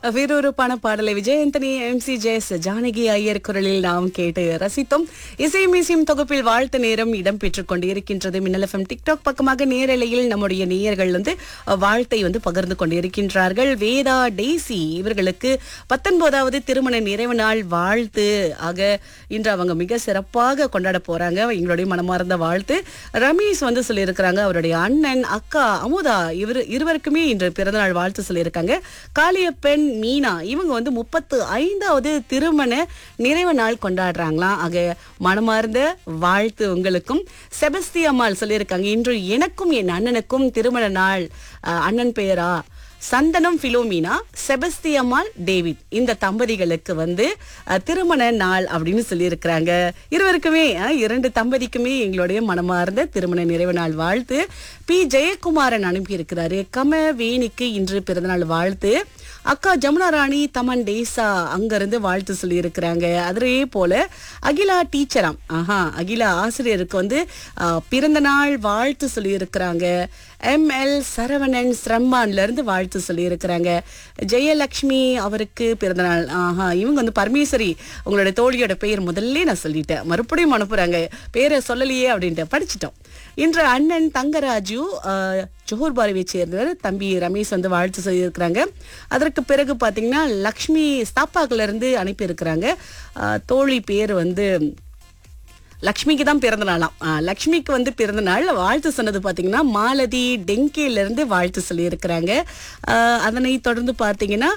விறுவிறுப்பான பாடலை விஜயந்தனி எம் சி ஜெயஸ் ஜானகி ஐயர் குரலில் நாம் கேட்டு ரசித்தோம் இசை மீசியும் தொகுப்பில் வாழ்த்து நேரம் இடம்பெற்றுக் கொண்டிருக்கின்றது மின்னல் எஃப்எம் டிக்டாக் பக்கமாக நேரலையில் நம்முடைய நேயர்கள் வந்து அஹ், வாழ்த்தை வந்து பகிர்ந்து கொண்டிருக்கின்றார்கள் வேதா டெய்சி இவர்களுக்கு பத்தொன்பதாவது திருமண நிறைவு நாள் வாழ்த்து ஆக இன்று அவங்க மிக சிறப்பாக கொண்டாட போறாங்க எங்களுடைய மனமார்ந்த வாழ்த்து ரமேஷ் வந்து சொல்லியிருக்கிறாங்க அவருடைய அண்ணன் அக்கா அமுதா இவர் இருவருக்குமே இன்று பிறந்தநாள் வாழ்த்து சொல்லியிருக்காங்க காளியப்பன் மீனா இவங்க வந்து முப்பத்து ஐந்தாவது திருமண நிறைவு நாள் கொண்டாடுறாங்களாம் ஆக மனமார்ந்த வாழ்த்து உங்களுக்கும் செபஸ்தி அம்மாள் சொல்லியிருக்காங்க இன்று எனக்கும் என் அண்ணனுக்கும் திருமண நாள் அஹ், அண்ணன் பெயரா சந்தனம் பிலோமினா செபஸ்தியம்மாள் டேவிட் இந்த தம்பதிகளுக்கு வந்து அஹ், திருமண நாள் அப்படின்னு சொல்லியிருக்கிறாங்க இருவருக்குமே அஹ், இரண்டு தம்பதிக்குமே எங்களுடைய மனமார்ந்த திருமண நிறைவு நாள் வாழ்த்து பி ஜெயக்குமாரன் அனுப்பியிருக்கிறாரு கம வேணிக்கு இன்று பிறந்தநாள் வாழ்த்து அக்கா ஜமுனா ராணி தமன் டேசா அங்கிருந்து வாழ்த்து சொல்லியிருக்கிறாங்க அதே போல அகிலா டீச்சராம் ஆஹா அகிலா ஆசிரியருக்கு வந்து அஹ், பிறந்த நாள் வாழ்த்து சொல்லியிருக்கிறாங்க எம் எல் சரவணன் ஸ்ரம்மான்ல இருந்து வாழ்த்து சொல்லியிருக்கிறாங்க ஜெயலக்ஷ்மி அவருக்கு பிறந்தநாள் ஆஹா இவங்க வந்து பரமேஸ்வரி உங்களோட தோழியோட பெயர் முதல்ல நான் சொல்லிட்டேன் மறுபடியும் அனுப்புறாங்க பேரை சொல்லலையே அப்படின்ட்டு படிச்சிட்டோம் இன்று அண்ணன் தங்கராஜு ஆஹ், ஜோஹர் பாரிவை சேர்ந்தவர் தம்பி ரமேஷ் வந்து வாழ்த்து சொல்லியிருக்கிறாங்க அதற்கு பிறகு பார்த்தீங்கன்னா லக்ஷ்மி ஸ்தாப்பாக்குல இருந்து அனுப்பியிருக்கிறாங்க ஆஹ், தோழி பேர் வந்து லக்ஷ்மிக்கு தான் பிறந்த நாளாம் ஆ, லக்ஷ்மிக்கு வந்து பிறந்த நாள் வாழ்த்து சொன்னது பார்த்தீங்கன்னா மாலதி டெங்கேல இருந்து வாழ்த்து சொல்லியிருக்கிறாங்க ஆ, அதனை தொடர்ந்து பார்த்தீங்கன்னா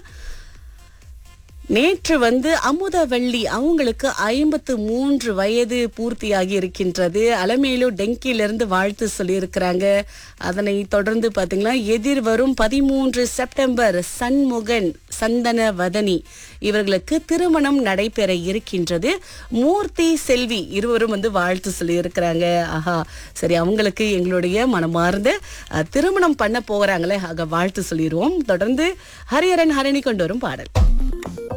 நேற்று வந்து அமுதவள்ளி அவங்களுக்கு ஐம்பத்து மூன்று வயது பூர்த்தியாகி இருக்கின்றது அலமேலு டெங்கிலிருந்து வாழ்த்து சொல்லியிருக்கிறாங்க அதனை தொடர்ந்து பார்த்தீங்கன்னா எதிர்வரும் பதிமூன்று செப்டம்பர் சண்முகன் சந்தன வதனி இவர்களுக்கு திருமணம் நடைபெற இருக்கின்றது மூர்த்தி செல்வி இருவரும் வந்து வாழ்த்து சொல்லியிருக்கிறாங்க ஆஹா சரி அவங்களுக்கு எங்களுடைய மனமார்ந்த அஹ், திருமணம் பண்ண போகிறாங்களே ஆக வாழ்த்து சொல்லிடுவோம் தொடர்ந்து ஹரியரன் ஹரணி கொண்டு வரும் பாடல்